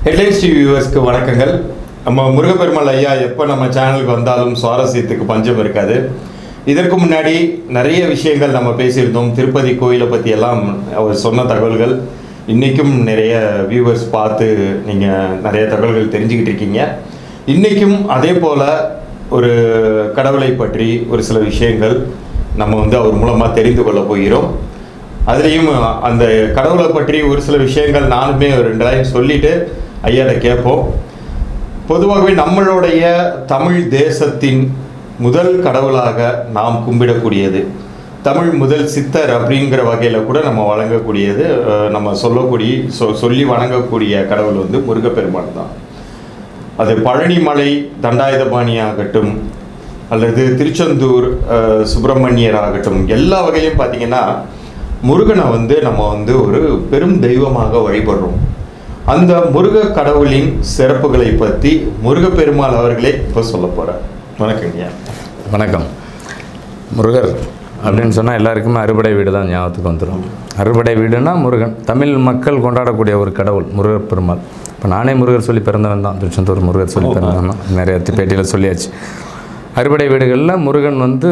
Headlines TV வியூவர்ஸ்க்கு வணக்கங்கள் நம்ம முருகப்பெருமாள் ஐயா எப்போ நம்ம சேனலுக்கு வந்தாலும் சுவாரஸ்யத்துக்கு பஞ்சம் இருக்காது இதற்கு முன்னாடி நிறைய விஷயங்கள் நம்ம பேசியிருந்தோம் திருப்பதி கோயிலை பற்றி எல்லாம் அவர் சொன்ன தகவல்கள் இன்றைக்கும் நிறைய வியூவர்ஸ் பார்த்து நீங்கள் நிறைய தகவல்கள் தெரிஞ்சுக்கிட்டு இருக்கீங்க இன்றைக்கும் அதே போல் ஒரு கடவுளை பற்றி ஒரு சில விஷயங்கள் நம்ம வந்து அவர் மூலமாக தெரிந்து கொள்ள போகிறோம் அதுலேயும் அந்த கடவுளை பற்றி ஒரு சில விஷயங்கள் நானுமே ஒரு ரெண்டு லைன் சொல்லிட்டு ஐயாட்ட கேட்போம் பொதுவாகவே நம்மளுடைய தமிழ் தேசத்தின் முதல் கடவுளாக நாம் கும்பிடக்கூடியது தமிழ் முதல் சித்தர் அப்படிங்கிற வகையில் கூட நம்ம வழங்கக்கூடியது அஹ், நம்ம சொல்லக்கூடிய சொ சொல்லி வணங்கக்கூடிய கடவுள் வந்து முருகப்பெருமான் தான் அது பழனிமலை தண்டாயுதபாணி ஆகட்டும் அல்லது திருச்செந்தூர் அஹ், சுப்பிரமணியர் ஆகட்டும் எல்லா வகையிலும் பார்த்தீங்கன்னா முருகனை வந்து நம்ம வந்து ஒரு பெரும் தெய்வமாக வழிபடுறோம் அந்த முருக கடவுளின் சிறப்புகளை பற்றி முருகப்பெருமாள் அவர்களே இப்போ சொல்ல போகிறார் வணக்கங்கய்யா வணக்கம் முருகர் அப்படின்னு சொன்னால் எல்லாருக்குமே அறுபடை வீடு தான் ஞாபகத்துக்கு வந்துடும் அறுபடை வீடுனா முருகன் தமிழ் மக்கள் கொண்டாடக்கூடிய ஒரு கடவுள் முருகர் பெருமாள் இப்போ நானே முருகர் சொல்லி பிறந்தவன் தான் திருச்செந்தூர் முருகர் சொல்லி பிறந்தவன் தான் நிறைய பேட்டியில் சொல்லியாச்சு அறுபடை வீடுகளில் முருகன் வந்து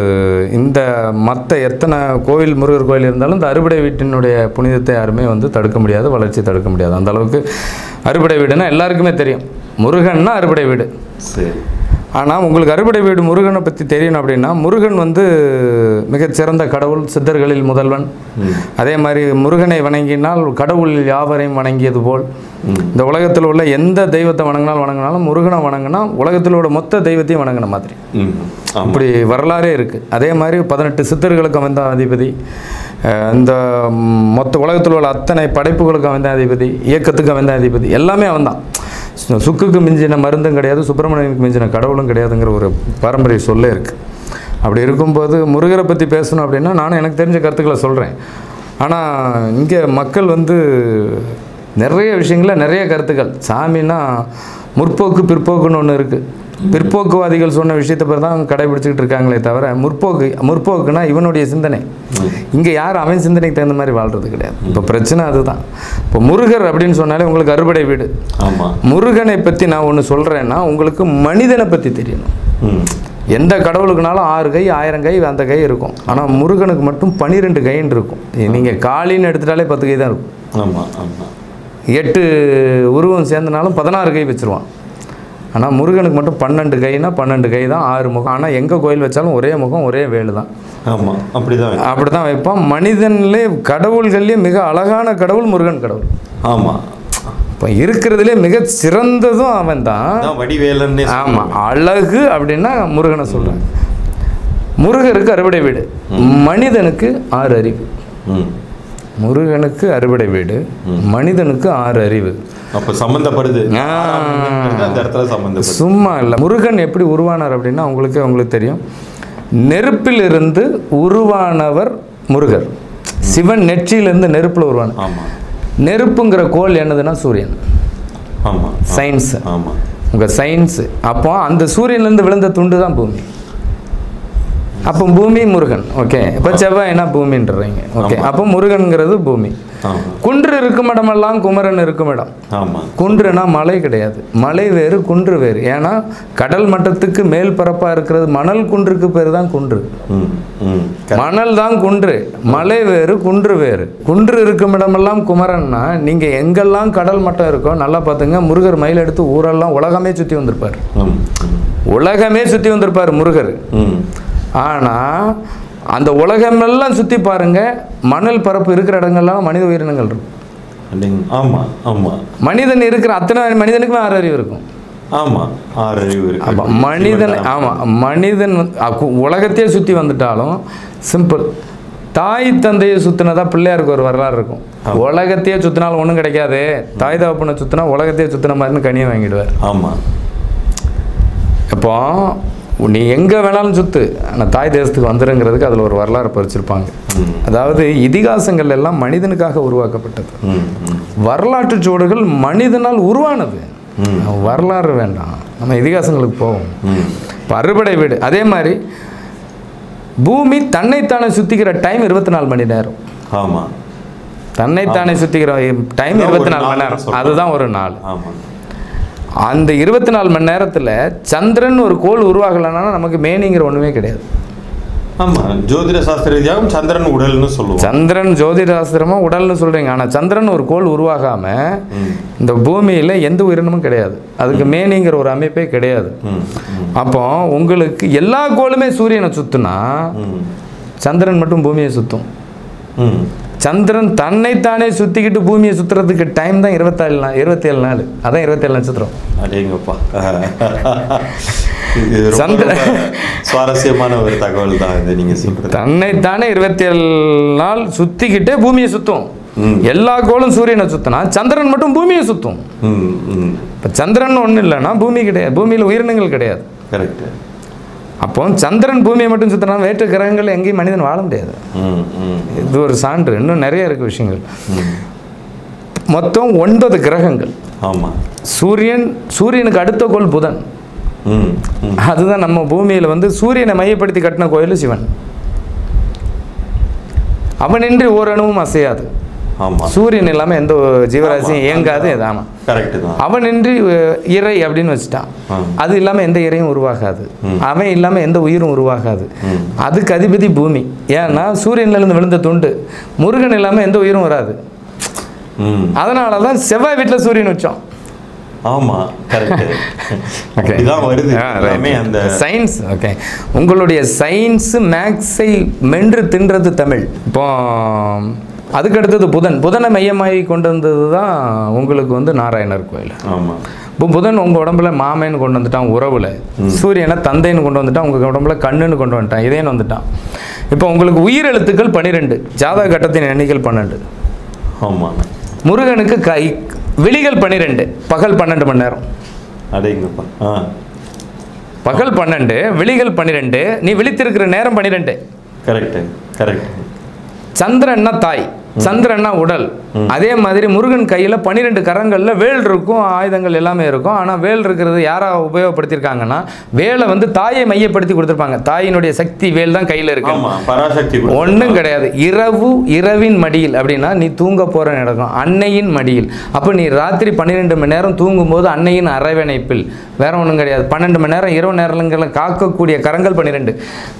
இந்த மற்ற எத்தனை கோவில் முருகர் கோயில் இருந்தாலும் இந்த அறுபடை வீட்டினுடைய புனிதத்தை யாருமே வந்து தடுக்க முடியாது வளர்ச்சி தடுக்க முடியாது அந்த அளவுக்கு அறுபடை வீடுனா எல்லாருக்குமே தெரியும் முருகன்னா அறுபடை வீடு சரி ஆனால் உங்களுக்கு அறுபடை வீடு முருகனை பற்றி தெரியணும் அப்படின்னா முருகன் வந்து மிகச்சிறந்த கடவுள் சித்தர்களில் முதல்வன் அதே மாதிரி முருகனை வணங்கினால் கடவுள் யாவரையும் வணங்கியது போல் இந்த உலகத்தில் உள்ள எந்த தெய்வத்தை வணங்கினாலும் வணங்கினாலும் முருகனை வணங்கினா உலகத்தில் உள்ள மொத்த தெய்வத்தையும் வணங்கின மாதிரி ம் ஆமாம் அப்படி வரலாறே இருக்குது அதே மாதிரி பதினெட்டு சித்தர்களுக்கு அமைந்த அதிபதி அஹ் இந்த ம், மொத்த உலகத்தில் உள்ள அத்தனை படைப்புகளுக்கு அமைந்த அதிபதி இயக்கத்துக்கு அமைந்த அதிபதி எல்லாமே அவன்தான் சு- சுக்குக்கு மிஞ்சின மருந்தும் கிடையாது சுப்பிரமணியனுக்கு மிஞ்சின கடவுளும் கிடையாதுங்கிற ஒரு பாரம்பரிய சொல்லே இருக்குது அப்படி இருக்கும்போது முருகரை பற்றி பேசணும் அப்படின்னா நானும் எனக்கு தெரிஞ்ச கருத்துக்களை சொல்கிறேன் ஆனால் இங்கே மக்கள் வந்து நிறைய விஷயங்களில் நிறைய கருத்துக்கள் சாமின்னா முற்போக்கு பிற்போக்குன்னு ஒன்று இருக்குது பிற்போக்குவாதிகள் சொன்ன விஷயத்தை பேர் தான் கடைபிடிச்சிக்கிட்டு இருக்காங்களே தவிர முற்போக்கு முற்போக்குனா இவனுடைய சிந்தனை இங்கே யாரும் அவன் சிந்தனைக்கு தகுந்த மாதிரி வாழ்றது கிடையாது இப்போ பிரச்சனை அதுதான் இப்போ முருகர் அப்படின்னு சொன்னாலே உங்களுக்கு அறுபடை வீடு ஆமாம் முருகனை பற்றி நான் ஒன்று சொல்கிறேன்னா உங்களுக்கு மனிதனை பற்றி தெரியணும் ம் எந்த கடவுளுக்குனாலும் ஆறு கை ஆயிரம் கை அந்த கை இருக்கும் ஆனால் முருகனுக்கு மட்டும் பன்னிரெண்டு கைன்னு இருக்கும் நீங்கள் காளின்னு எடுத்துட்டாலே பத்து கை தான் இருக்கும் ஆமாம் ஆமாம் எட்டு உருவம் சேர்ந்தனாலும் பதினாறு கை வச்சுருவான் ஆனால் முருகனுக்கு மட்டும் பன்னெண்டு கைனா பன்னெண்டு கை தான் ஆறு முகம் ஆனால் எங்கே கோயில் வச்சாலும் ஒரே முகம் ஒரே வேலு தான் ஆமாம் அப்படிதான் அப்படி தான் வைப்பான் மனிதன்லே கடவுள்கள்லேயே மிக அழகான கடவுள் முருகன் கடவுள் ஆமாம் இப்போ இருக்கிறதுலே மிக சிறந்ததும் அவன் தான் அதான் வடிவேலன்னே ஆமாம் அழகு அப்படின்னா முருகனை சொல்கிறேன் முருகருக்கு அறுபடை வீடு மனிதனுக்கு ஆறு அறிவு ம் முருகனுக்கு அறுபடை வீடு மனிதனுக்கு ஆறு அறிவு அப்போ சம்மந்தப்படுது ஆ. அந்த இடத்துல சம்மந்தப்படுது சும்மா இல்லை முருகன் எப்படி உருவானார் அப்படின்னா உங்களுக்கு உங்களுக்கு தெரியும் நெருப்பிலிருந்து உருவானவர் முருகர் சிவன் நெற்றியிலிருந்து நெருப்பில் உருவான ஆமாம் நெருப்புங்கிற கோல் என்னதுன்னா சூரியன் ஆமாம் சயின்ஸ் ஆமாம் உங்கள் சயின்ஸு அப்போ அந்த சூரியன்லேருந்து விழுந்த துண்டு தான் பூமி அப்போ பூமி முருகன் ஓகே இப்போ செவ்வாய்னா பூமின்றீங்க ஓகே அப்போ முருகன்கிறது பூமி ஆமாம் குன்று இருக்கும் இடமெல்லாம் குமரன் இருக்கும் இடம் ஆமாம் குன்றுனா மலை கிடையாது மலை வேறு குன்று வேறு ஏன்னா கடல் மட்டத்துக்கு மேல் பரப்பாக இருக்கிறது மணல் குன்றுக்கு பேர் தான் குன்று ம் ம் மணல் தான் குன்று மலை வேறு குன்று வேறு குன்று இருக்கும் இடமெல்லாம் குமரன்னா நீங்கள் எங்கெல்லாம் கடல் மட்டம் இருக்கோ நல்லா பார்த்துங்க முருகர் மயில் எடுத்து ஊரெல்லாம் உலகமே சுற்றி வந்திருப்பார் ம் உலகமே சுற்றி வந்திருப்பார் முருகர் ம் ஆனால் அந்த உலகமெல்லாம் சுற்றி பாருங்க மணல் பரப்பு இருக்கிற இடங்கள்லாம் மனித உயிரினங்கள் இருக்கும் அப்படிங்க ஆமாம் ஆமாம் மனிதன் இருக்கிற அத்தனை மனிதனுக்குமே ஆறு அறிவு இருக்கும் ஆமாம் ஆறு அறிவு இருக்கு அப்போ மனிதன் ஆமாம் மனிதன் வந்து அ, கு- உலகத்தையே சுற்றி வந்துட்டாலும் சிம்பிள் தாய் தந்தையை சுற்றினதா பிள்ளையாருக்கு ஒரு வரலாறு இருக்கும் உலகத்தையே சுற்றினாலும் ஒன்றும் கிடைக்காது தாய் தகப்பனை சுற்றினா உலகத்தையே சுற்றின மாதிரின்னு கனியை வாங்கிடுவார் ஆமாம் இப்போ நீ எங்கே வேணாலும் சுத்து ஆனால் தாய் தேசத்துக்கு வந்துருங்கிறதுக்கு அதில் ஒரு வரலாறு பறிச்சிருப்பாங்க ம் அதாவது இதிகாசங்கள் எல்லாம் மனிதனுக்காக உருவாக்கப்பட்டது ம் ம் வரலாற்று சுவடுகள் மனிதனால் உருவானது ம். வரலாறு வேண்டாம் நம்ம இதிகாசங்களுக்கு போவோம் ம் இப்போ அறுபடை வீடு அதே மாதிரி பூமி தன்னைத்தானே சுற்றிக்கிற டைம் இருபத்தி நாலு மணி நேரம் ஆமாம் தன்னைத்தானே சுத்திக்கிற டைம் அதான் இருபத்தி ஒரு நாலு மணி நாள்னு நேரம் சொல்றோம். அதுதான் ஒரு நாள் ஆமாம் அந்த இருபத்தி நாலு மணி நேரத்தில் சந்திரன் ஒரு கோள் உருவாகலைன்னா நமக்கு மேனிங்கிற ஒன்றுமே கிடையாது ஆமாம் ஜோதிட சாஸ்திர ரீதியாகவும் சந்திரன் உடல்னு சொல்லுவோம் சந்திரன் ஜோதிடாஸ்திரமா உடல்னு சொல்கிறீங்க ஆனால் சந்திரன் ஒரு கோள் உருவாகாமல் ம் இந்த பூமியில் எந்த உயிரினமும் கிடையாது அதுக்கு மேனிங்கிற ஒரு அமைப்பே கிடையாது ம் ம் அப்போ உங்களுக்கு எல்லா கோளுமே சூரியனை சுற்றுனா ம் சந்திரன் மட்டும் பூமியை சுற்றும் ம் சந்திரன் தன்னைத்தானே சுற்றிக்கிட்டு பூமியை சுற்றுறதுக்கு டைம் தான் இருபத்தேழு நாள் இருபத்தேழு நாள் அதான் இருபத்தேழு நட்சத்திரம் அடேங்கப்பா இது ரொம்ப சந்திர- ரொம்ப சுவாரஸ்யமான ஒரு தகவல் தான் இது நீங்க சொல்றது தன்னைத்தானே இருபத்தேழு நாள் சுற்றிக்கிட்டே பூமியை சுற்றும் ம். எல்லா கோளும் சூரியனை சுற்றினா சந்திரன் மட்டும் பூமியை சுற்றும் ம் ம் இப்போ சந்திரன் ஒன்றும் இல்லைன்னா பூமி கிடையாது பூமியில் உயிரினங்கள் கிடையாது கரெக்ட் அப்போ சந்திரன் பூமியை மட்டும் சுற்றினா வேற்று கிரகங்கள் எங்கேயும் மனிதன் வாழ முடியாது ம் ம் இது ஒரு சான்று இன்னும் நிறைய இருக்கு விஷயங்கள் ம் மொத்தம் ஒன்பது கிரகங்கள் ஆமா சூரியன் சூரியனுக்கு அடுத்த கோள் புதன் ம் ம் அதுதான் நம்ம பூமியில் வந்து சூரியனை மையப்படுத்தி கட்டின கோயில் சிவன் அவனின்றி ஓரணுவும் அசையாது ஆமா சூரியன் இல்லாமல் எந்த ஜீவராசியும் இயங்காது ஆமாம் கரெக்ட் தான் அவனின்றி அஹ், இறை அப்படின்னு வச்சுட்டான் ஆ. அது இல்லாமல் எந்த இறையும் உருவாகாது ம். அவன் இல்லாமல் எந்த உயிரும் உருவாகாது ம். அதுக்கு அதிபதி பூமி ஏன்னா சூரியன்லேருந்து விழுந்த துண்டு முருகன் இல்லாமல் எந்த உயிரும் வராது ம் அதனால தான் செவ்வாய் வீட்டில் சூரியன் வச்சோம் ஆமா கரெக்ட் அப்படிதான் வருது எல்லாமே அந்த சயின்ஸ் ஓகே உங்களுடைய சயின்ஸ் மேக்ஸை மென்று தின்றது தமிழ் இப்போ அதுக்கு அடுத்தது புதன் புதனை மையமாகி கொண்டு வந்தது தான் உங்களுக்கு வந்து நாராயணர் கோயில் ஆமா இப்போ புதன் உங்கள் உடம்புல மாமேன்னு கொண்டு வந்துட்டான் உறவுல சூரியனை தந்தைன்னு கொண்டு வந்துட்டான் உங்கள் உடம்புல கண்ணுன்னு கொண்டு வந்துட்டான் இதேன்னு வந்துட்டான் இப்போ உங்களுக்கு உயிர் எழுத்துக்கள் பன்னிரெண்டு ஜாதக கட்டத்தின் எண்ணிக்கைகள் பன்னெண்டு ஆமா முருகனுக்கு கை விழிகள் பன்னிரெண்டு பகல் பன்னெண்டு மணி நேரம் அடேங்கப்பா ஆ பகல் பன்னெண்டு விழிகள் பன்னிரெண்டு நீ விழித்திருக்கிற நேரம் பன்னிரெண்டு கரெக்ட் கரெக்ட் சந்திரன்னா தாய் சந்திரன்னா உடல் அதே மாதிரி முருகன் கையில் பன்னிரெண்டு கரங்களில் வேல் இருக்கும் ஆயுதங்கள் எல்லாமே இருக்கும் ஆனால் வேல் இருக்கிறது யாரா உபயோகப்படுத்தியிருக்காங்கன்னா வேலை வந்து தாயை மையப்படுத்தி கொடுத்துருப்பாங்க தாயினுடைய சக்தி வேல் தான் கையில் இருக்கு ஆமா பராசக்தி கூட. ஒன்றும் கிடையாது இரவு இரவின் மடியில் அப்படின்னா நீ தூங்க போகிற நடக்கும் அன்னையின் மடியில் அப்போ நீ ராத்திரி பன்னிரெண்டு மணி நேரம் தூங்கும்போது அன்னையின் அரவணைப்பில் வேற ஒன்றும் கிடையாது பன்னெண்டு மணி நேரம் இரவு நேரங்களில் காக்கக்கூடிய கரங்கள் பன்னிரெண்டு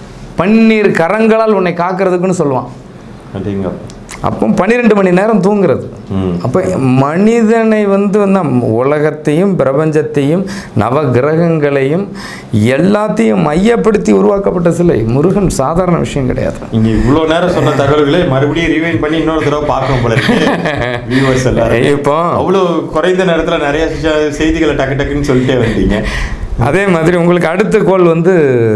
பன்னீர் கரங்களால் உன்னை காக்கிறதுக்குன்னு சொல்லுவான் அடேங்கப்பா அப்போ பன்னிரெண்டு மணி நேரம் தூங்குறது ம் அப்போ மனிதனை வந்து வந்து உலகத்தையும் பிரபஞ்சத்தையும் நவ கிரகங்களையும் எல்லாத்தையும் மையப்படுத்தி உருவாக்கப்பட்ட சிலை முருகன் சாதாரண விஷயம் கிடையாது நீங்க இவ்வளவு நேரம் சொன்ன தகவல்களை மறுபடியும் ரிவைன் பண்ணி இன்னொரு தடவை பார்க்கணும் போல இருக்கு வியூவர்ஸ் எல்லாரும் இப்போ அவ்வளவு குறைந்த நேரத்துல நிறைய விஷய- செய்திகளை டக்கு டக்குன்னு சொல்லிட்டே வந்தீங்க அதே மாதிரி உங்களுக்கு அடுத்த கோள் வந்து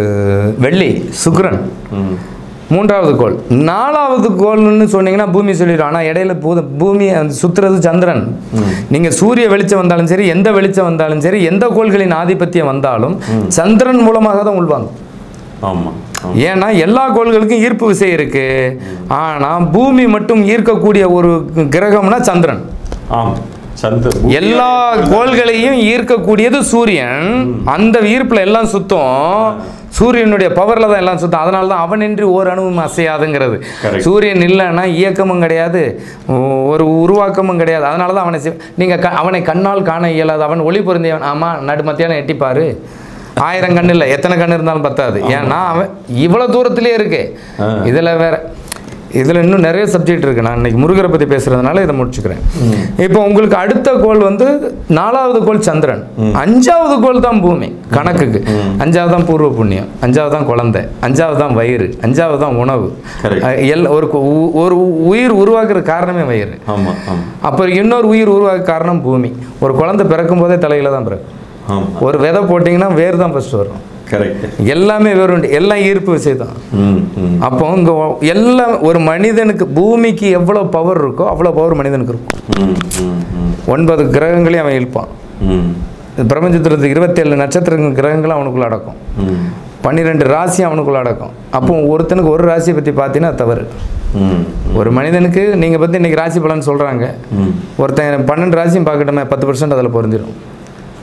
வெள்ளி சுக்கிரன் ம் மூன்றாவது கோள் நாலாவது கோள்னு சொன்னீங்கன்னா பூமி சொல்லிடும் ஆனால் இடையில பூ பூமி அந்த சுத்துறது சந்திரன் நீங்கள் சூரிய வெளிச்சம் வந்தாலும் சரி எந்த வெளிச்சம் வந்தாலும் சரி எந்த கோள்களின் ஆதிபத்தியம் வந்தாலும் சந்திரன் மூலமாக தான் உள்வாங்கும் ஆமா ஆமா. ஏன்னா எல்லா கோள்களுக்கும் ஈர்ப்பு விசை இருக்கு ஆனால் பூமி மட்டும் ஈர்க்கக்கூடிய ஒரு கிரகம்னா சந்திரன் ஆம் சந்திர எல்லா கோள்களையும் ஈர்க்கக்கூடியது சூரியன் அந்த ஈர்ப்புல எல்லாம் சுத்தம் சூரியனுடைய பவர்ல தான் எல்லாம் சுத்தம் அதனால தான் அவனின்றி ஓர் அணுவும் அசையாதுங்கிறது Correct. சூரியன் இல்லைன்னா இயக்கமும் கிடையாது ஒ- ஒரு உருவாக்கமும் கிடையாது அதனால தான் அவனை சி- நீங்க க- அவனை கண்ணால் காண இயலாது அவன் ஒளி பொருந்தியவன் ஆமா நடு மத்தியானம் எட்டிப்பாரு ஆயிரம் கண்ணு இல்லை எத்தனை கண்ணு இருந்தாலும் பத்தாது ஏன்னா அவன் இவ்வளோ தூரத்திலே இருக்கு ஆ. இதில் வேற இதில் இன்னும் நிறைய சப்ஜெக்ட் இருக்கு நான் இன்னைக்கு முருகரை பற்றி பேசுறதுனால இதை முடிச்சுக்கிறேன் இப்போ உங்களுக்கு அடுத்த கோள் வந்து நாலாவது கோள் சந்திரன் அஞ்சாவது கோள் தான் பூமி கணக்குக்கு அஞ்சாவது தான் பூர்வ புண்ணியம் அஞ்சாவது தான் குழந்தை அஞ்சாவது தான் வயிறு அஞ்சாவது தான் உணவு Correct. அஹ் எல் ஒரு கு- உ- ஒரு உயிர் உருவாக்குற காரணமே வயிறு ஆமா ஆமா அப்புறம் இன்னொரு உயிர் உருவாக்க காரணம் பூமி ஒரு குழந்தை பிறக்கும் போதே தலையில தான் பிறக்கும் ஆமா ஒரு விதை போட்டிங்கன்னா வேர் தான் ஃபர்ஸ்ட் வரும் கரெக்ட் எல்லாமே வேறு உண்டு எல்லாம் ஈர்ப்பு விசை தான் ம் ம் அப்போ இங்கே எல்லாம் ஒரு மனிதனுக்கு பூமிக்கு எவ்வளோ பவர் இருக்கோ அவ்வளோ பவர் மனிதனுக்கு இருக்கும் ம் ம் ம் ஒன்பது கிரகங்களையும் அவன் இழுப்பான் ம் இந்த பிரபஞ்சத்தில் இருக்க இருபத்தேழு நட்சத்திரங்கள் கிரகங்களும் அவனுக்குள்ள அடக்கும் ம் பன்னிரெண்டு ராசி அவனுக்குள்ள அடக்கும் அப்போ ஒருத்தனுக்கு ஒரு ராசியை பற்றி பார்த்தீங்கன்னா அது தவறு ம் ஒரு மனிதனுக்கு நீங்கள் பற்றி இன்றைக்கி ராசி பலன் சொல்கிறாங்க ம் ஒருத்தன் பன்னெண்டு ராசியும் பார்க்கட்டுமே பத்து பர்சன்ட் அதில் பொருந்திடும்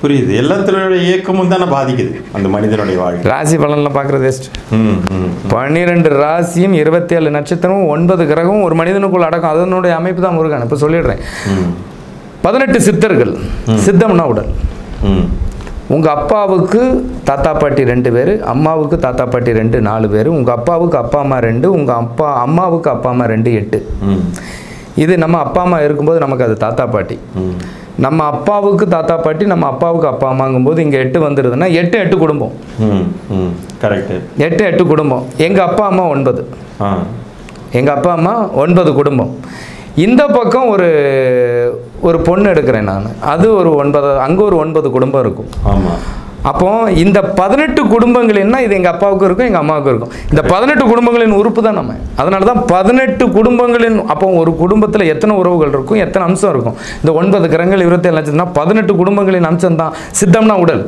புரியுது எல்லாத்தினுடைய இயக்கமும் தானே பாதிக்குது அந்த மனிதனுடைய வாழ்க்கை ராசி பலன்லாம் பார்க்குறது வேஸ்ட் ம் ம் பன்னிரெண்டு ராசியும் இருபத்தேழு நட்சத்திரமும் ஒன்பது கிரகமும் ஒரு மனிதனுக்குள் அடக்கம் அதனுடைய அமைப்பு தான் முருகன் இப்போ சொல்லிடுறேன் ம் பதினெட்டு சித்தர்கள் சித்தம்னா உடல் ம் உங்கள் அப்பாவுக்கு தாத்தா பாட்டி ரெண்டு பேர் அம்மாவுக்கு தாத்தா பாட்டி ரெண்டு நாலு பேர் உங்கள் அப்பாவுக்கு அப்பா அம்மா ரெண்டு உங்கள் அப்பா அம்மாவுக்கு அப்பா அம்மா ரெண்டு எட்டு ம் இது நம்ம அப்பா அம்மா இருக்கும்போது நமக்கு அது தாத்தா பாட்டி ம் நம்ம அப்பாவுக்கு தாத்தா பாட்டி நம்ம அப்பாவுக்கு அப்பா அம்மாங்கும்போது இங்கே எட்டு வந்துடுதுன்னா எட்டு எட்டு குடும்பம் ம் ம் கரெக்டு எட்டு எட்டு குடும்பம் எங்கள் அப்பா அம்மா ஒன்பது ஆ எங்கள் அப்பா அம்மா ஒன்பது குடும்பம் இந்த பக்கம் ஒரு ஒரு பொண்ணு எடுக்கிறேன் நான் அது ஒரு ஒன்பது அங்கே ஒரு ஒன்பது குடும்பம் இருக்கும் ஆமாம் அப்போ இந்த பதினெட்டு குடும்பங்கள் என்ன இது எங்கள் அப்பாவுக்கும் இருக்கும் எங்கள் அம்மாவுக்கும் இருக்கும் இந்த பதினெட்டு குடும்பங்களின் உறுப்பு தான் நம்ம அதனால தான் பதினெட்டு குடும்பங்களின் அப்போ ஒரு குடும்பத்தில் எத்தனை உறவுகள் இருக்கும் எத்தனை அம்சம் இருக்கும் இந்த ஒன்பது கிரகங்கள் இருபத்தேழு லட்சம்னா பதினெட்டு குடும்பங்களின் அம்சம் தான் சித்தம்னா உடல்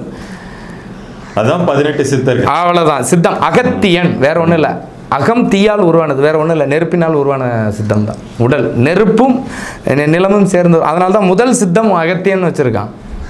அதான் பதினெட்டு சித்தர்கள் அவ்வளோதான் சித்தம் அகத்தியன் வேற ஒன்றும் இல்லை அகம் தீயால் உருவானது வேற ஒன்றும் இல்லை நெருப்பினால் உருவான சித்தம் தான் உடல் நெருப்பும் நி- நிலமும் சேர்ந்து அதனால தான் முதல் சித்தம் அகத்தியன்னு வச்சிருக்கான்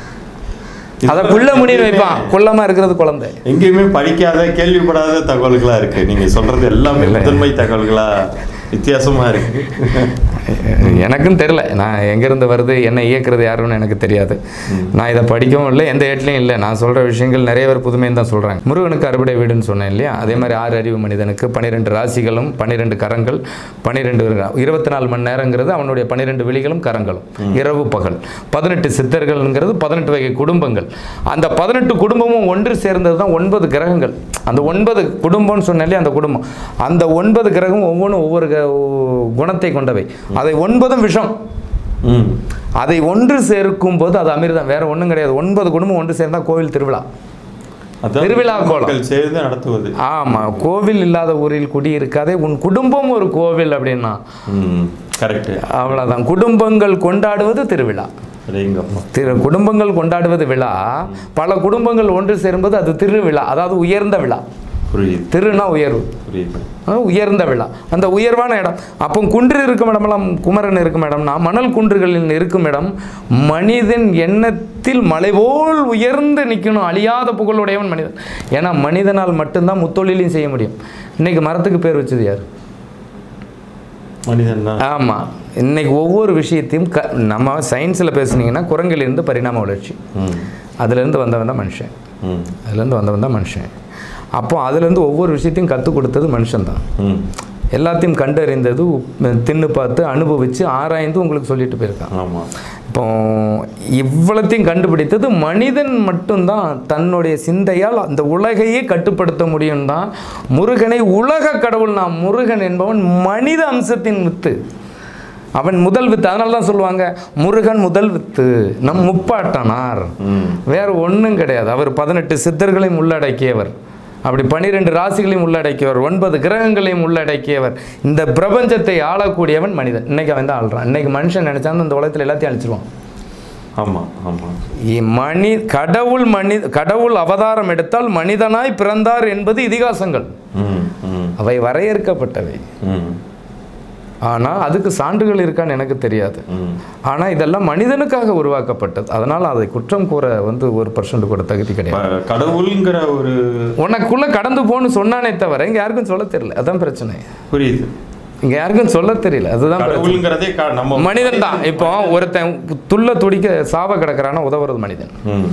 அதை குள்ள முடின்னு வைப்பான் குள்ளமா இருக்கிறது குழந்தை எங்கேயுமே படிக்காத கேள்விப்படாத தகவல்களா இருக்கு நீங்க சொல்றது எல்லாமே முதன்மை தகவல்களா வித்தியாசமா இருக்கு எனக்கும் தெரில நான் எங்கேருந்து வருது என்ன இயக்குறது யாருன்னு எனக்கு தெரியாது நான் இதை படிக்கவும் இல்லை எந்த ஏட்லையும் இல்லை நான் சொல்கிற விஷயங்கள் நிறைய பேர் புதுமைன்னு தான் சொல்கிறாங்க முருகனுக்கு அறுபடை வீடுன்னு சொன்னேன் இல்லையா அதே மாதிரி ஆறு அறிவு மனிதனுக்கு பன்னிரெண்டு ராசிகளும் பன்னிரெண்டு கரங்கள் பன்னிரெண்டு இருபத்தி நாலு மணி நேரங்கிறது அவனுடைய பன்னிரெண்டு விழிகளும் கரங்களும் இரவு பகல் பதினெட்டு சித்தர்கள்ங்கிறது பதினெட்டு வகை குடும்பங்கள் அந்த பதினெட்டு குடும்பமும் ஒன்று சேர்ந்தது தான் ஒன்பது கிரகங்கள் அந்த ஒன்பது குடும்பம்னு சொன்னாலே அந்த குடும்பம் அந்த ஒன்பது கிரகம் ஒவ்வொன்றும் ஒவ்வொரு க- குணத்தை கொண்டவை அதை ஒன்பதும் விஷம் ம் அதை ஒன்று சேர்க்கும் போது அது அமிர்தம் வேற ஒன்றும் கிடையாது ஒன்பது குடும்பம் ஒன்று சேர்ந்தா கோவில் திருவிழா அதான் திருவிழா கோலம். மக்கள் சேர்ந்து நடத்துவது ஆமாம் கோவில் இல்லாத ஊரில் குடி இருக்காதே உன் குடும்பம் ஒரு கோவில் அப்படின்னா ம் கரெக்ட் அவ்வளோதான் குடும்பங்கள் கொண்டாடுவது திருவிழா ரேங்கப்பா திரு குடும்பங்கள் கொண்டாடுவது விழா பல குடும்பங்கள் ஒன்று சேரும்போது அது திருவிழா அதாவது உயர்ந்த விழா புரியுது திருனா உயர்வு புரியுது அஹ் உயர்ந்த விழா அந்த உயர்வான இடம் அப்போ குன்று இருக்கும் இடமெல்லாம் குமரன் இருக்கும் இடம்னா மணல் குன்றுகளில் இருக்கும் இடம் மனிதன் எண்ணத்தில் மலை போல் உயர்ந்து நிற்கணும் அழியாத புகழுடையவன் மனிதன் ஏன்னா மனிதனால் மட்டும்தான் முத்தொழிலையும் செய்ய முடியும் இன்னைக்கு மரத்துக்கு பேர் வச்சது யார் மனிதன் தான் ஆமாம் இன்னைக்கு ஒவ்வொரு விஷயத்தையும் க நம்ம சயின்ஸில் பேசுனீங்கன்னா குரங்கிலிருந்து பரிணாம வளர்ச்சி ம் அதுலேருந்து வந்தவன் தான் மனுஷன் ம் அதுலேருந்து வந்தவன் தான் மனுஷன் அப்போ அதுலேருந்து ஒவ்வொரு விஷயத்தையும் கற்றுக் கொடுத்தது மனுஷன்தான் ம் எல்லாத்தையும் கண்டறிந்தது உப்- தின்னு பார்த்து அனுபவித்து ஆராய்ந்து உங்களுக்கு சொல்லிட்டு போயிருக்கான் ஆமாம் இப்போ இவ்வளத்தையும் கண்டுபிடித்தது மனிதன் மட்டும்தான் தன்னுடைய சிந்தையால் அந்த உலகையே கட்டுப்படுத்த முடியும் தான் முருகனை உலக கடவுள் நாம் முருகன் என்பவன் மனித அம்சத்தின் வித்து அவன் முதல் வித்து அதனால தான் சொல்லுவாங்க முருகன் முதல் வித்து நம் முப்பாட்டனார் ம் வேற ஒன்றும் கிடையாது அவர் பதினெட்டு சித்தர்களையும் உள்ளடக்கியவர் அப்படி பன்னிரெண்டு ராசிகளையும் உள்ளடக்கியவர் ஒன்பது கிரகங்களையும் உள்ளடக்கியவர் இந்த பிரபஞ்சத்தை ஆளக்கூடியவன் மனிதன் இன்னைக்கு அவன் தான் ஆள்றான் இன்னைக்கு மனுஷன் நினைச்சாலும் இந்த உலகத்தில் எல்லாத்தையும் அழிச்சிருவான் ஆமாம் ஆமாம் இ- மனி கடவுள் மனி கடவுள் அவதாரம் எடுத்தால் மனிதனாய் பிறந்தார் என்பது இதிகாசங்கள் ம் ம் அவை வரையறுக்கப்பட்டவை ம் ஆனால் அதுக்கு சான்றுகள் இருக்கான்னு எனக்கு தெரியாது ம் ஆனால் இதெல்லாம் மனிதனுக்காக உருவாக்கப்பட்டது அதனால் அதை குற்றம் கூற வந்து ஒரு பர்சன்ட் கூட தகுதி கிடையாது ப- கடவுளுங்கிற ஒரு உனக்குள்ள கடந்து போன்னு சொன்னானே தவிர இங்க யாருக்கும் சொல்ல தெரியல அதான் பிரச்சனை புரியுது இங்க யாருக்கும் சொல்ல தெரியல அதுதான் பிரச்சனை. கடவுளுங்கிறதே க- நம்ம மனிதன் தான் இப்போ ஒருத்தன் துள்ள துடிக்க சாவ கிடக்கிறான உதவுறது மனிதன் ம்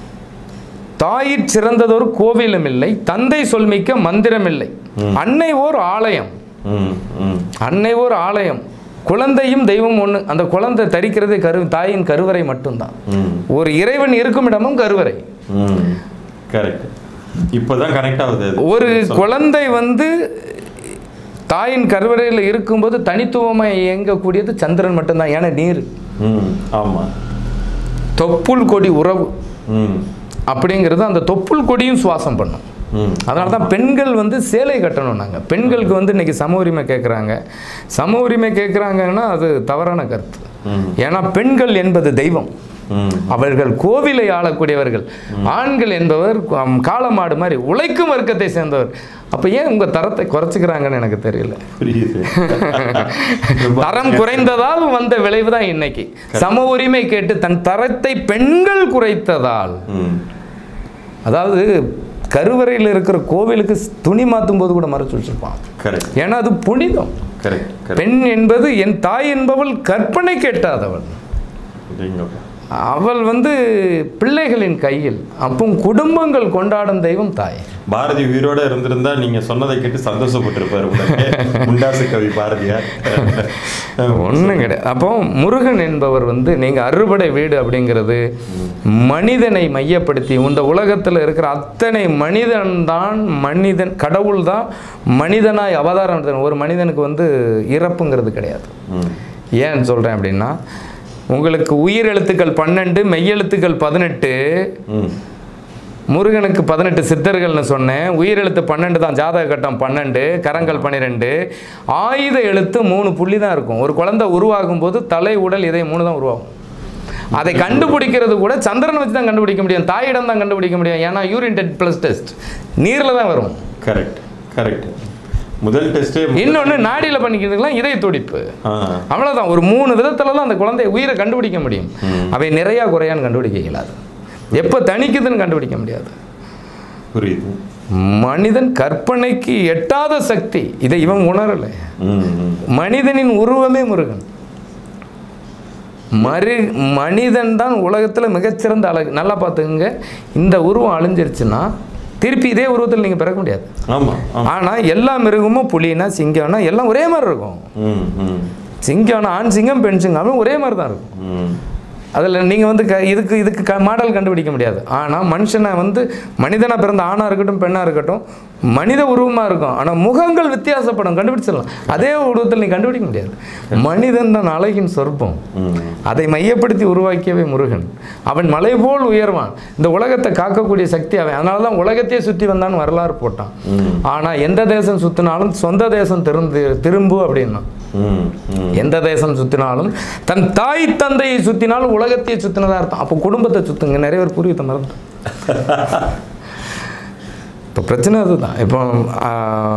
தாயிற் சிறந்ததொரு கோவிலும் இல்லை தந்தை சொல்மிக்க மந்திரம் இல்லை அன்னை ஓர் ஆலயம் ம் ம் அன்னை ஓர் ஆலயம் குழந்தையும் தெய்வம் ஒன்று அந்த குழந்தை தரிக்கிறதே கரு தாயின் கருவறை மட்டும்தான் ம் ஒரு இறைவன் இருக்கும் இடமும் கருவறை ம் கரெக்ட் இப்போதான் கனெக்ட் ஆகுது அது ஒரு குழந்தை வந்து தாயின் கருவறையில் இருக்கும்போது தனித்துவமாக இயங்கக்கூடியது சந்திரன் மட்டும்தான் ஏன்னா நீர் ம் ஆமாம் தொப்புள் கொடி உறவு ம் அப்படிங்கிறது அந்த தொப்புள் கொடியும் சுவாசம் பண்ணும் ம் அதனால தான் பெண்கள் வந்து சேலை கட்டணும் நாங்கள் பெண்களுக்கு வந்து இன்னைக்கு சம உரிமை கேட்குறாங்க சம உரிமை கேட்குறாங்கன்னா அது தவறான கருத்து ம் ஏன்னா பெண்கள் என்பது தெய்வம் ம் அவர்கள் கோவிலை ஆளக்கூடியவர்கள் ஆண்கள் என்பவர் ம், காளமாடு மாதிரி உழைக்கும் வர்க்கத்தை சேர்ந்தவர் அப்போ ஏன் உங்கள் தரத்தை குறைச்சிக்கிறாங்கன்னு எனக்கு தெரியல புரியுது ரொம்ப தரம் குறைந்ததால் வந்த விளைவு தான் இன்னைக்கு சம உரிமை கேட்டு தன் தரத்தை பெண்கள் குறைத்ததால் ம் அதாவது கருவறையில் இருக்கிற கோவிலுக்கு துணி மாற்றும் போது கூட மறைச்சு வச்சிருப்பான் கரெக்ட் ஏன்னா அது புனிதம் கரெக்ட் கரெக்ட் பெண் என்பது என் தாய் என்பவள் கற்பனை கேட்டாதவள் அப்படிங்கப்பா அவள் வந்து பிள்ளைகளின் கையில் அப்போ குடும்பங்கள் கொண்டாடும் தெய்வம் தாய் பாரதி உயிரோட இருந்திருந்தா நீங்க சொன்னதை கேட்டு சந்தோஷப்பட்டிருப்பாரு உங்களுக்கு முண்டாசு கவி பாரதியார் ஒன்றும் கிடையாது அப்போ முருகன் என்பவர் வந்து நீங்கள் அறுபடை வீடு அப்படிங்கிறது மனிதனை மையப்படுத்தி இந்த உலகத்தில் இருக்கிற அத்தனை மனிதன் தான் மனிதன் கடவுள் தான் மனிதனாய் அவதாரம் எடுத்தார். ஒரு மனிதனுக்கு வந்து இறப்புங்கிறது கிடையாது ம் ஏன் சொல்கிறேன் அப்படின்னா உங்களுக்கு உயிர் எழுத்துக்கள் பன்னெண்டு மெய்யெழுத்துக்கள் பதினெட்டு ம் முருகனுக்கு பதினெட்டு சித்தர்கள்னு சொன்னேன் உயிரெழுத்து பன்னெண்டு தான் ஜாதக கட்டம் பன்னெண்டு கரங்கள் பன்னிரெண்டு ஆயுத எழுத்து மூணு புள்ளி தான் இருக்கும் ஒரு குழந்தை உருவாகும் போது தலை உடல் இதயம் மூணு தான் உருவாகும் அதை கண்டுபிடிக்கிறது கூட சந்திரனை வச்சு தான் கண்டுபிடிக்க முடியும் தாயிடம் தான் கண்டுபிடிக்க முடியும் ஏன்னா யூரின் டெட் ப்ளஸ் டெஸ்ட் நீரில் தான் வரும் கரெக்ட் கரெக்ட் முதல் டெஸ்டே இன்னொன்று நாடியில் பண்ணிக்கிறதுக்கெல்லாம் இதய துடிப்பு ஆ அவ்வளோதான் ஒரு மூணு விதத்தில் தான் அந்த குழந்தை உயிரை கண்டுபிடிக்க முடியும் அவை நிறையா குறையான்னு கண்டுபிடிக்க இயலாது எப்போ தணிக்குதுன்னு கண்டுபிடிக்க முடியாது புரியுது மனிதன் கற்பனைக்கு எட்டாத சக்தி இதை இவன் உணரலை ம் ம் மனிதனின் உருவமே முருகன் மரு மனிதன் தான் உலகத்தில் மிகச்சிறந்த அழகு நல்லா பார்த்துக்குங்க இந்த உருவம் அழிஞ்சிருச்சுன்னா திருப்பி இதே உருவத்தில் நீங்கள் பிறக்க முடியாது ஆமா ஆமா ஆனால் எல்லா மிருகமும் புலினா சிங்கம்னா எல்லாம் ஒரே மாதிரி இருக்கும் ம் ம் சிங்கம்னா ஆண் சிங்கம் பெண் சிங்கம் ஒரே மாதிரி தான் இருக்கும் ம் அதில் நீங்கள் வந்து க இதுக்கு இதுக்கு க மாடல் கண்டுபிடிக்க முடியாது ஆனால் மனுஷனை வந்து மனிதனாக பிறந்த ஆணாக இருக்கட்டும் பெண்ணாக இருக்கட்டும் மனித உருவமாக இருக்கும் ஆனால் முகங்கள் வித்தியாசப்படும் கண்டுபிடிச்சிடலாம் அதே உருவத்தில் நீ கண்டுபிடிக்க முடியாது மனிதன் தான் அழகின் சொற்பம் ம் அதை மையப்படுத்தி உருவாக்கியவே முருகன் அவன் மலை போல் உயர்வான் இந்த உலகத்தை காக்கக்கூடிய சக்தி அவன் அதனால தான் உலகத்தையே சுற்றி வந்தான்னு வரலாறு போட்டான் ம் ஆனால் எந்த தேசம் சுற்றினாலும் சொந்த தேசம் திருந்து திரும்பு அப்படின்னா ம் ம் எந்த தேசம் சுற்றினாலும் தன் தாய் தந்தையை சுற்றினாலும் உலகத்தையே சுற்றினதா அர்த்தம் அப்போ குடும்பத்தை சுற்றுங்க நிறைய பேர் புரியுத மறந்து இப்போ பிரச்சனை அதுதான் இப்போ ஆ,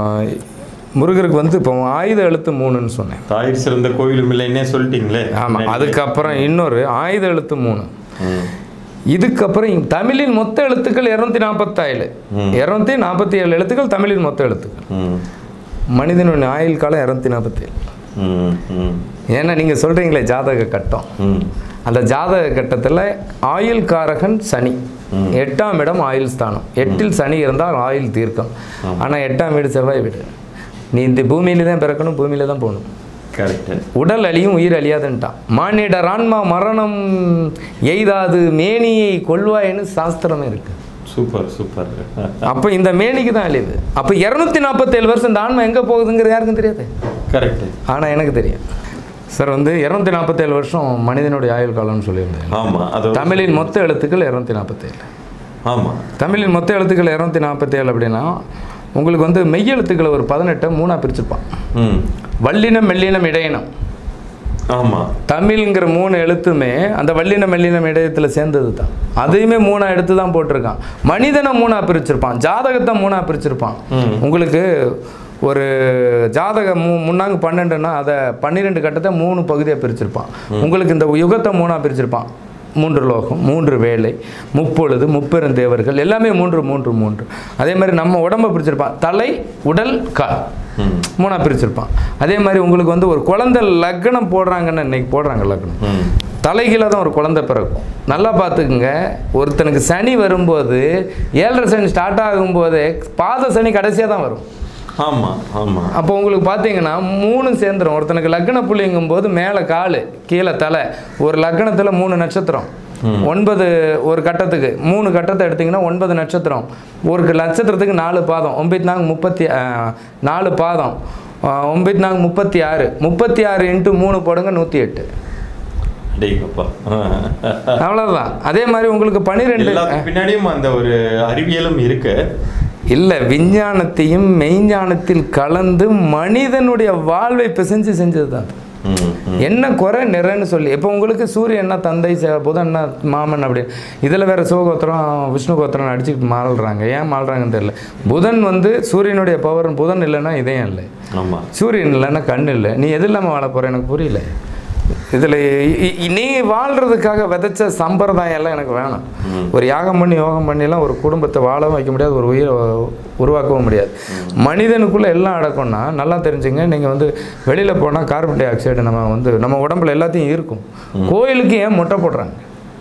முருகருக்கு வந்து இப்போ ஆயுத எழுத்து மூணுன்னு சொன்னேன் தாயிற் சிறந்த கோயிலும் இல்லைன்னே சொல்லிட்டீங்களே ஆமாம் அதுக்கப்புறம் இன்னொரு ஆயுத எழுத்து மூணு ம் இதுக்கப்புறம் இங்க தமிழின் மொத்த எழுத்துக்கள் இரநூத்தி நாற்பத்தேழு இரநூத்தி நாற்பத்தி ஏழு எழுத்துக்கள் தமிழின் மொத்த எழுத்துக்கள் ம் மனிதனுடைய ஆயுள் காலம் இரநூத்தி நாற்பத்தேழு ம் ம் ஏன்னா நீங்கள் சொல்கிறீங்களே ஜாதக கட்டம் ம் அந்த ஜாதக கட்டத்தில் ஆயுள் காரகன் சனி எட்டாம் இடம் ஆயுள் ஸ்தானம் எட்டில் சனி இருந்தால் ஆயுள் தீர்க்கம் ஆனால் எட்டாம் வீடு செவ்வாய் வீடு நீ இந்த பூமியில தான் பிறக்கணும் பூமியில தான் போகணும் கரெக்டு உடல் அழியும் உயிர் அழியாதுன்ட்டான் மானிடர் ஆன்மா மரணம் எய்தாது மேனியை கொள்வாயின்னு சாஸ்திரமே இருக்கு சூப்பர் சூப்பர் அப்போ இந்த மேனிக்கு தான் அழியுது அப்போ இரநூத்தி நாற்பத்தேழு வருஷம் இந்த ஆன்மா எங்கே போகுதுங்கிறது யாருக்கும் தெரியாது கரெக்டு ஆனால் எனக்கு தெரியும் சார் வந்து இரநூத்தி நாற்பத்தேழு வருஷம் மனிதனுடைய ஆயுள் காலம்னு சொல்லியிருந்தேன் ஆமா அது தமிழின் மொத்த எழுத்துக்கள் இரநூத்தி நாற்பத்தேழு ஆமா தமிழின் மொத்த எழுத்துக்கள் இரநூத்தி நாற்பத்தேழு அப்படின்னா உங்களுக்கு வந்து மெய் எழுத்துக்களை ஒரு பதினெட்டை மூணாக பிரிச்சிருப்பான் ம் வல்லினம் மெல்லினம் இடையினம் ஆமா தமிழ்ங்கிற மூணு எழுத்துமே அந்த வல்லினம் மெல்லினம் இடையத்தில் சேர்ந்தது தான் அதையுமே மூணா எடுத்து தான் போட்டிருக்கான் மனிதனை மூணா பிரிச்சிருப்பான் ஜாதகத்தை மூணா பிரிச்சிருப்பான் ம். உங்களுக்கு ஒரு ஜாதகம் மூ முன்னாங்க பன்னெண்டுன்னா அதை பன்னிரெண்டு கட்டத்தை மூணு பகுதியாக பிரிச்சிருப்பான் உங்களுக்கு இந்த யுகத்தை மூணா பிரிச்சிருப்பான் மூன்று லோகம் மூன்று வேலை முப்பொழுது முப்பெருந்தேவர்கள் எல்லாமே மூன்று மூன்று மூன்று அதே மாதிரி நம்ம உடம்பை பிரிச்சிருப்பான் தலை உடல் கால் ம் மூணா பிரிச்சிருப்பான் அதே மாதிரி உங்களுக்கு வந்து ஒரு குழந்தை லக்னம் போடுறாங்கன்னு இன்னைக்கு போடுறாங்க லக்னம் ம் தலைகீழ தான் ஒரு குழந்தை பிறக்கும் நல்லா பார்த்துக்குங்க ஒருத்தனுக்கு சனி வரும்போது ஏழரை சனி ஸ்டார்ட் ஆகும்போது பாத சனி கடைசியாக தான் வரும் ஆமா ஆமா அப்போ உங்களுக்கு பார்த்தீங்கன்னா மூணு சேர்ந்துரும் ஒருத்தனுக்கு லக்ன புள்ளிங்கும் போது மேலே கால் கீழே தலை ஒரு லக்னத்தில் மூணு நட்சத்திரம் ஒன்பது ஒரு கட்டத்துக்கு மூணு கட்டத்தை எடுத்தீங்கன்னா ஒன்பது நட்சத்திரம் ஒரு நட்சத்திரத்துக்கு நாலு பாதம் ஒன்பது நாங்க முப்பத்தி அஹ், நாலு பாதம் அஹ், ஒன்பது நாங்க முப்பத்தி ஆறு முப்பத்தி ஆறு இன்ட்டு மூணு போடுங்க நூற்றி எட்டு டேங்கப்பா அவ்வளோதான் அதே மாதிரி உங்களுக்கு பன்னிரெண்டு எல்லாத்துக்கு பின்னாடியும் அந்த ஒரு அறிவியலும் இருக்கு இல்லை விஞ்ஞானத்தையும் மெய்ஞானத்தில் கலந்து மனிதனுடைய வாழ்வை பிசைஞ்சு செஞ்சது தான் ம், ம். என்ன குறை நிறைன்னு சொல்லி இப்போ உங்களுக்கு சூரியன்னா தந்தை ச- புதன்னா மாமன் அப்படி இதில் வேற சிவகோத்திரம் விஷ்ணு கோத்திரம் அடிச்சுக்கிட்டு மாறுறாங்க ஏன் மாறுறாங்கன்னு தெரியல புதன் வந்து சூரியனுடைய பவர் புதன் இல்லைன்னா இதயம் இல்லை ஆமா சூரியன் இல்லைன்னா கண் இல்லை நீ எது இல்லாமல் வாழ போகிற எனக்கு புரியல இதில் நீ வாழ்கிறதுக்காக விதைச்ச சம்பிரதாயம் எல்லாம் எனக்கு வேணாம் ஒரு யாகம் பண்ணி யோகம் பண்ணிலாம் ஒரு குடும்பத்தை வாழவும் வைக்க முடியாது ஒரு உயிரை உருவாக்கவும் முடியாது மனிதனுக்குள்ளே எல்லாம் அடக்கம்னா நல்லா தெரிஞ்சுங்க நீங்கள் வந்து வெளியில் போனால் கார்பன் டை ஆக்சைடு நம்ம வந்து நம்ம உடம்புல எல்லாத்தையும் இருக்கும் கோயிலுக்கு ஏன் மொட்டை போடுறாங்க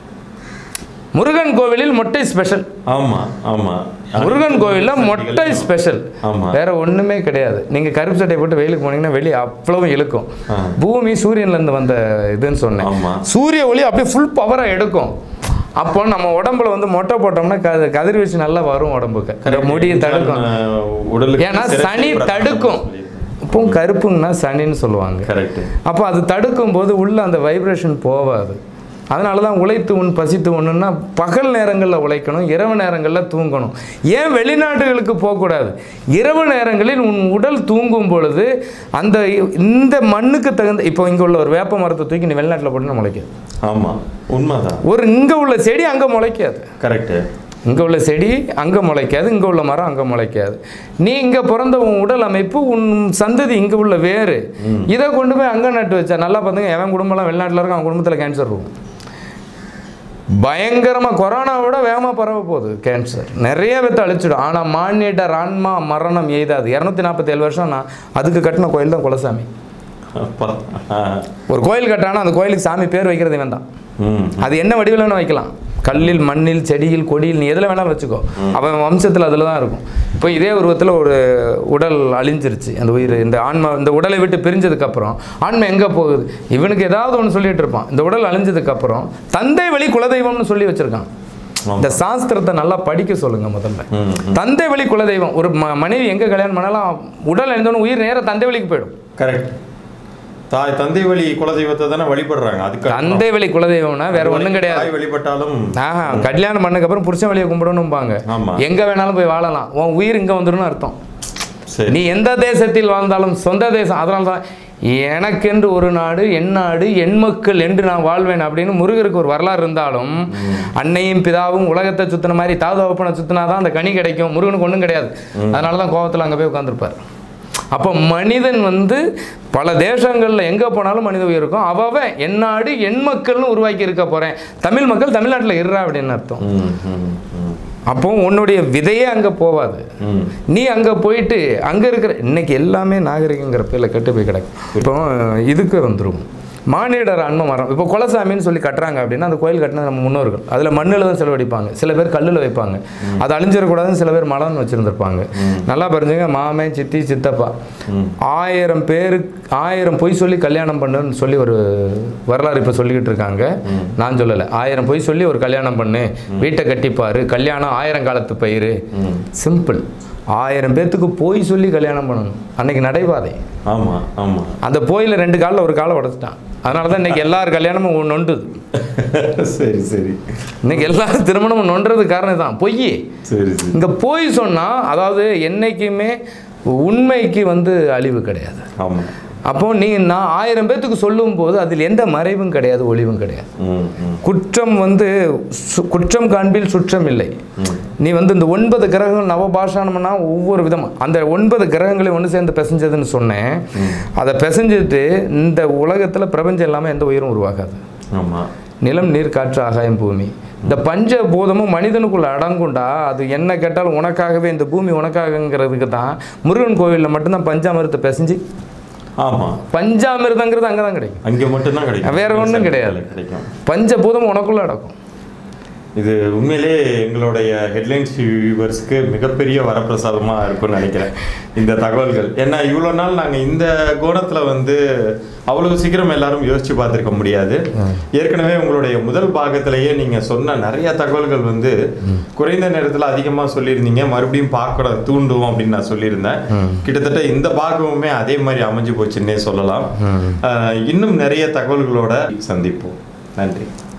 முருகன் கோவிலில் மொட்டை ஸ்பெஷல் ஆமா ஆமா முருகன் கோவிலில் மொட்டை ஸ்பெஷல் ஆமா வேற ஒண்ணுமே கிடையாது நீங்க கருப்பு சட்டை போட்டு வெயிலுக்கு போனீங்கன்னா வெளியே அவ்வளவு இழுக்கும் ஆ. பூமி சூரியன்ல இருந்து வந்த இதுன்னு சொன்னேன் ஆமா. சூரிய ஒளி அப்படியே ஃபுல் பவரா எடுக்கும் அப்போ நம்ம உடம்புல வந்து மொட்டை போட்டோம்னா க- கதிர்வீச்சு நல்லா வரும் உடம்புக்கு இந்த முடியை தடுக்கும் உடலுக்கு ஏன்னா சிறப்பு சனி பிரதானம் தடுக்கும் சொல்லியிருக்கேன். இப்போ கருப்புங்கன்னா சனின்னு சொல்லுவாங்க கரெக்ட் அப்போ அது தடுக்கும் போது உள்ள அந்த வைப்ரேஷன் போகாது அதனால தான் உழைத்து உன் பசித்து உண்ணுன்னா பகல் நேரங்களில் உழைக்கணும் இரவு நேரங்களில் தூங்கணும் ஏன் வெளிநாடுகளுக்கு போகக்கூடாது இரவு நேரங்களில் உன் உடல் தூங்கும் பொழுது அந்த இந்த மண்ணுக்கு தகுந்த இப்போ இங்கே உள்ள ஒரு வேப்ப மரத்தை தூக்கி நீ வெளிநாட்டில் போட்டு முளைக்காது ஆமா உண்மைதான் ஒரு இங்கே உள்ள செடி அங்கே முளைக்காது கரெக்ட் இங்கே உள்ள செடி அங்கே முளைக்காது இங்கே உள்ள மரம் அங்கே முளைக்காது நீ இங்கே பிறந்த உன் உடல் அமைப்பு உன் சந்ததி இங்கே உள்ள வேறு இதை கொண்டு போய் அங்கே நட்டு வச்சா நல்லா பார்த்துங்க எவன் குடும்பம்லாம் வெளிநாட்டில் இருக்கும் அவன் குடும்பத்தில் கேன்சர் இருக்கும் பயங்கரமாக கொரோனாவோட வேகமாக பரவ போகுது கேன்சர் நிறைய பேர்த்த அழிச்சிடும் ஆனால் மானிடர் ஆன்மா மரணம் எய்தாது இரநூத்தி நாற்பத்தேழு வருஷம் நான் அதுக்கு கட்டின கோயில் தான் குலசாமி அப்பா ஆ. ஒரு கோயில் கட்டானா அந்த கோயிலுக்கு சாமி பேர் வைக்கிறது இவன் தான் ம் அது என்ன வடிவில் வேணால் வைக்கலாம் கல்லில் மண்ணில் செடியில் கொடியில் நீ எதில் வேணாலும் வச்சுக்கோ அவன் வம்சத்தில் அதில் தான் இருக்கும் இப்போ இதே உருவத்தில் ஒரு உடல் அழிஞ்சிருச்சு அந்த உயிர் இந்த ஆன்மா இந்த உடலை விட்டு பிரிஞ்சதுக்கப்புறம் ஆன்மா எங்கே போகுது இவனுக்கு ஏதாவது ஒன்று சொல்லிட்டு இருப்பான் இந்த உடல் அழிஞ்சதுக்கப்புறம் தந்தை வழி குலதெய்வம்னு சொல்லி வச்சிருக்கான் இந்த சாஸ்திரத்தை நல்லா படிக்க சொல்லுங்க முதல்ல ம் தந்தை வழி குலதெய்வம் ஒரு ம மனைவி எங்கே கல்யாணம் பண்ணாலும் உடல் அழிந்தோன்னு உயிர் நேரா தந்தை வழிக்கு போயிடும் கரெக்ட் தாய் தந்தை வழி குலதெய்வத்தை தானே வழிபடுறாங்க அதுக்கு தந்தை வழி குலதெய்வம்னா வேற ஒன்றும் கிடையாது தாய் வழிபட்டாலும் ஆஹா கல்யாணம் பண்ணதுக்கப்புறம் புருஷன் வழியை கும்பிடணும்பாங்க ஆமா. எங்க வேணாலும் போய் வாழலாம் உன் உயிர் இங்க வந்துடும் அர்த்தம் சரி நீ எந்த தேசத்தில் வாழ்ந்தாலும் சொந்த தேசம் அதனால தான் எனக்கென்று ஒரு நாடு என் நாடு என் மக்கள் என்று நான் வாழ்வேன் அப்படின்னு முருகருக்கு ஒரு வரலாறு இருந்தாலும் அன்னையும் பிதாவும் உலகத்தை சுத்தின மாதிரி தாது வப்பனை சுத்தினா தான் அந்த கனி கிடைக்கும் முருகனுக்கு ஒன்றும் கிடையாது அதனால தான் கோவத்தில் அங்கே போய் உட்காந்துருப்பார் அப்போ மனிதன் வந்து பல தேசங்களில் எங்கே போனாலும் மனித உயிர் இருக்கும் அவ அவன் என் நாடு என் மக்கள்னு உருவாக்கி இருக்க போகிறேன் தமிழ் மக்கள் தமிழ்நாட்டில் இருறா அப்படின்னு அர்த்தம் ம் ம் ம் அப்போ உன்னுடைய விதையே அங்கே போவாது ம் நீ அங்கே போயிட்டு அங்கே இருக்கிற இன்னைக்கு எல்லாமே நாகரிகங்கிற பேரில் கெட்டு போய் கிடக்கு இப்போ இதுக்கு வந்துடும் மானிடர் அன்ம மரம் இப்போ குலசாமின்னு சொல்லி கட்டுறாங்க அப்படின்னா அந்த கோயில் கட்டினது நம்ம முன்னோர்கள் அதில் மண்ணில் தான் செலவழிப்பாங்க சில பேர் கல்லில் வைப்பாங்க அது அழிஞ்சிடக்கூடாதுன்னு சில பேர் மலர்னு வச்சுருந்துருப்பாங்க நல்லா பாருங்க மாமன் சித்தி சித்தப்பா ஆயிரம் பேருக்கு ஆயிரம் பொய் சொல்லி கல்யாணம் பண்ணுன்னு சொல்லி ஒரு வரலாறு இப்போ சொல்லிக்கிட்டு இருக்காங்க நான் சொல்லலை ஆயிரம் பொய் சொல்லி ஒரு கல்யாணம் பண்ணு வீட்டை கட்டிப்பாரு கல்யாணம் ஆயிரம் காலத்து பயிர் சிம்பிள் ஆயிரம் பேர்த்துக்கு போய் சொல்லி கல்யாணம் பண்ணணும் அன்னைக்கு நடைபாதை ஆமா ஆமா அந்த போயில் ரெண்டு காலில் ஒரு காலை உடைச்சிட்டான் அதனால தான் இன்னைக்கு எல்லார் கல்யாணமும் ஒன்று நொண்டுது சரி சரி இன்னைக்கு எல்லாரும் திருமணமும் நொண்டுறதுக்கு காரணம் தான் பொய் சரி சரி இங்கே போய் சொன்னால் அதாவது என்னைக்குமே உண்மைக்கு வந்து அழிவு கிடையாது ஆமா அப்போ நீ நான் ஆயிரம் பேர்த்துக்கு சொல்லும்போது அதில் எந்த மறைவும் கிடையாது ஒளிவும் கிடையாது ம் ம் குற்றம் வந்து சு- குற்றம் காண்பில் சுற்றம் இல்லை நீ வந்து இந்த ஒன்பது கிரகங்கள் நவபாஷானம்னா ஒவ்வொரு விதமாக அந்த ஒன்பது கிரகங்களையும் ஒன்று சேர்ந்து பிசைஞ்சதுன்னு சொன்னேன் அதை பிசைஞ்சிட்டு இந்த உலகத்தில் பிரபஞ்சம் இல்லாமல் எந்த உயிரும் உருவாகாது ஆமா நிலம் நீர் காற்று ஆகாயம் பூமி இந்த பஞ்ச பூதமும் மனிதனுக்குள்ள அடங்குண்டா அது என்ன கேட்டாலும் உனக்காகவே இந்த பூமி உனக்காகங்கிறதுக்கு தான் முருகன் கோவிலில் மட்டும்தான் பஞ்சாமிரத்தை பிசைஞ்சு ஆமா பஞ்சாமிர்தங்கிறது அங்கே தான் கிடைக்கும் அங்க மட்டும்தான் கிடைக்கும் வேற ஒண்ணும் கிடையாது. கிடைக்கும் பஞ்சபூதம் உனக்குள்ள அடக்கும் இது உண்மையிலே எங்களுடைய ஹெட்லைன்ஸ் வியூவர்ஸ்க்கு மிகப்பெரிய வரப்பிரசாதமாக இருக்கும்னு நினைக்கிறேன் இந்த தகவல்கள் ஏன்னா இவ்வளோ நாள் நாங்கள் இந்த கோணத்தில் வந்து அவ்வளவு சீக்கிரம் எல்லாரும் யோசிச்சு பார்த்துருக்க முடியாது ஏற்கனவே உங்களுடைய முதல் பாகத்திலேயே நீங்கள் சொன்ன நிறைய தகவல்கள் வந்து குறைந்த நேரத்தில் அதிகமாக சொல்லியிருந்தீங்க மறுபடியும் பார்க்க தூண்டுவோம் அப்படின்னு நான் சொல்லியிருந்தேன் கிட்டத்தட்ட இந்த பாகமுமே அதே மாதிரி அமைஞ்சு போச்சுன்னே சொல்லலாம் அஹ் இன்னும் நிறைய தகவல்களோட சந்திப்போம் நன்றி